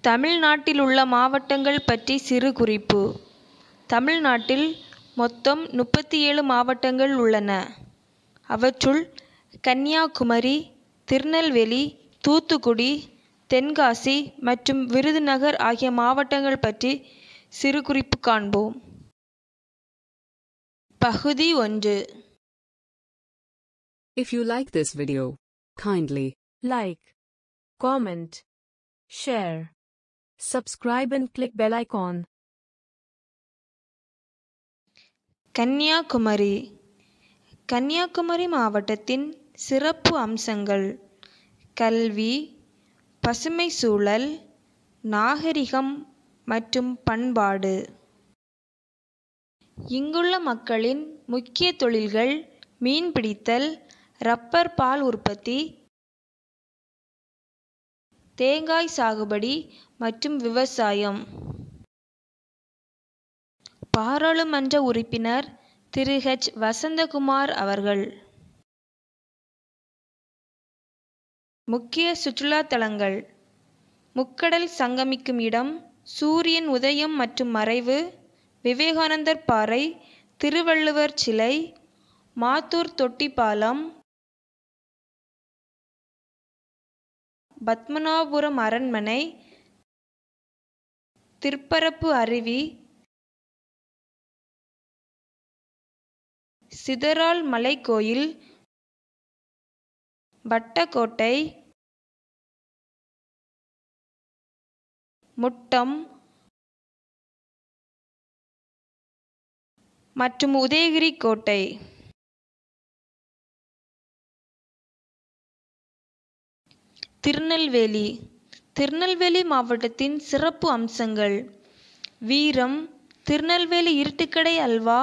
தமிழ்நாட்டிலுள்ள மாவட்டங்கள் பற்றி சிறு குறிப்பு தமிழ்நாட்டில் மொத்தம் முப்பத்தி ஏழு மாவட்டங்கள் உள்ளன அவற்றுள் கன்னியாகுமரி திருநெல்வேலி தூத்துக்குடி தென்காசி மற்றும் விருதுநகர் ஆகிய மாவட்டங்கள் பற்றி சிறு குறிப்பு காண்போம் பகுதி ஒன்று If you like this video, kindly like, comment, share, subscribe and click bell icon. Kanyakumari Kanyakumari மாவட்டத்தின் சிறப்பு அம்சங்கள் கல்வி பசுமை சூழல் நாகரிகம் மற்றும் பண்பாடு இங்குள்ள மக்களின் முக்கிய தொழில்கள் மீன்பிடித்தல் ரப்பர் பால் உற்பத்தி தேங்காய் சாகுபடி மற்றும் விவசாயம் பாராளுமன்ற உறுப்பினர் திரு ஹெச் வசந்தகுமார் அவர்கள் முக்கிய சுற்றுலா தலங்கள் முக்கடல் சங்கமிக்கும் இடம் சூரியன் உதயம் மற்றும் மறைவு விவேகானந்தர் பாறை திருவள்ளுவர் சிலை மாத்தூர் தொட்டி பாலம் பத்மநாபபுரம் அரண்மனை திருப்பரப்பு அருவி சிதறால் மலைக்கோயில் வட்டக்கோட்டை முட்டம் மற்றும் உதயகிரி கோட்டை திருநெல்வேலி திருநெல்வேலி மாவட்டத்தின் சிறப்பு அம்சங்கள் வீரம் திருநெல்வேலி இருட்டுக்கடை அல்வா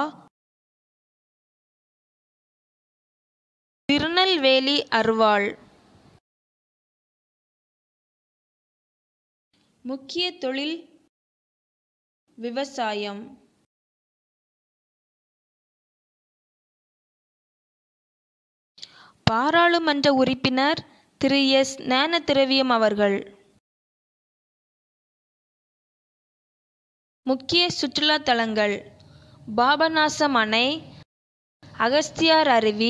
திருநெல்வேலி அருவாள் முக்கிய தொழில் விவசாயம் பாராளுமன்ற உறுப்பினர் திரு எஸ் ஞானதிரவியம் அவர்கள் முக்கிய சுற்றுலா தலங்கள் பாபநாசம் அணை அகஸ்தியார் அருவி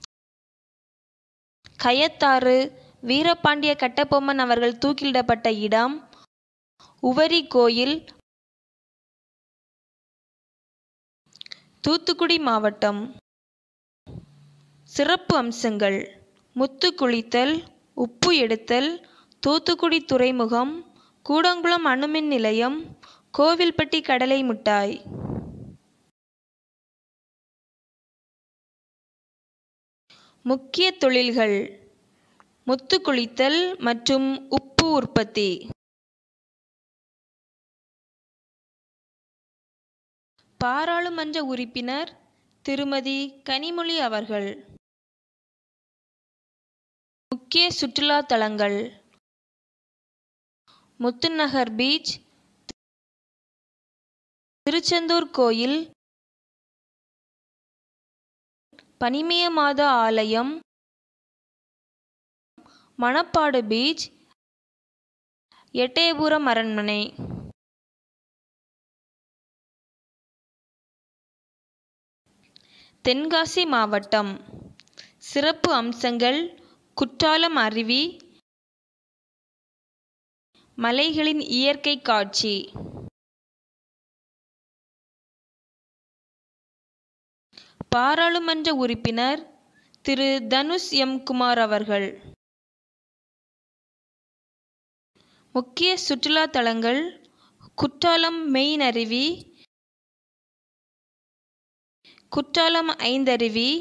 கயத்தாறு வீரபாண்டிய கட்டபொம்மன் அவர்கள் தூக்கிலிடப்பட்ட இடம் உவரி கோயில் தூத்துக்குடி மாவட்டம் சிறப்பு அம்சங்கள் முத்து குளித்தல் உப்பு எடுத்தல் தூத்துக்குடி துறைமுகம் கூடங்குளம் அணுமின் நிலையம் கோவில்பட்டி கடலை மிட்டாய் முக்கிய தொழில்கள் முத்து குளித்தல் மற்றும் உப்பு உற்பத்தி பாராளுமன்ற உறுப்பினர் திருமதி கனிமொழி அவர்கள் முக்கிய சுற்றுலா தலங்கள் முத்துநகர் பீச் திருச்செந்தூர் கோயில் பனிமய மாதா ஆலயம் மணப்பாடு பீச் எட்டயபுரம் அரண்மனை தென்காசி மாவட்டம் சிறப்பு அம்சங்கள் குற்றாலம் அருவி மலைகளின் இயற்கை காட்சி பாராளுமன்ற உறுப்பினர் திரு தனுஷ் எம் குமார் அவர்கள் முக்கிய சுற்றுலா தலங்கள் குற்றாலம் மெயின் அருவி குற்றாலம் ஐந்தருவி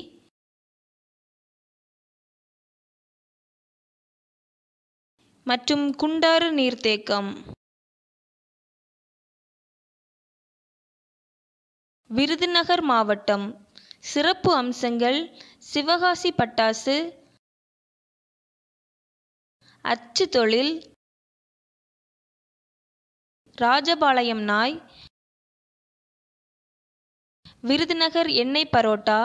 மற்றும் குண்டாறு நீர்த்தேக்கம் விருதுநகர் மாவட்டம் சிறப்பு அம்சங்கள் சிவகாசி பட்டாசு அச்சு தொழில் ராஜபாளையம் நாய் விருதுநகர் எண்ணெய் பரோட்டா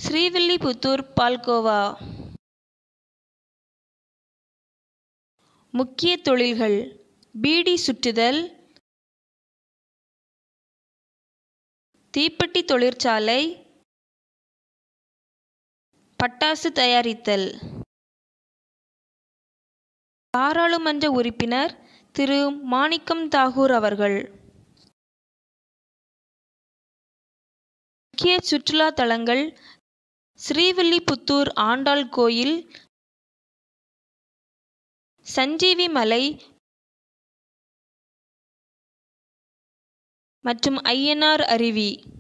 ஸ்ரீவில்லிபுத்தூர் பால்கோவா முக்கிய தொழில்கள் பீடி சுற்றுதல் தீப்பெட்டி தொழிற்சாலை பட்டாசு தயாரித்தல் பாராளுமன்ற உறுப்பினர் திரு மாணிக்கம் தாகூர் அவர்கள் முக்கிய சுற்றுலா தலங்கள் ஸ்ரீவில்லிபுத்தூர் ஆண்டாள் கோயில் சஞ்சீவி மலை மற்றும் ஐயனார் அருவி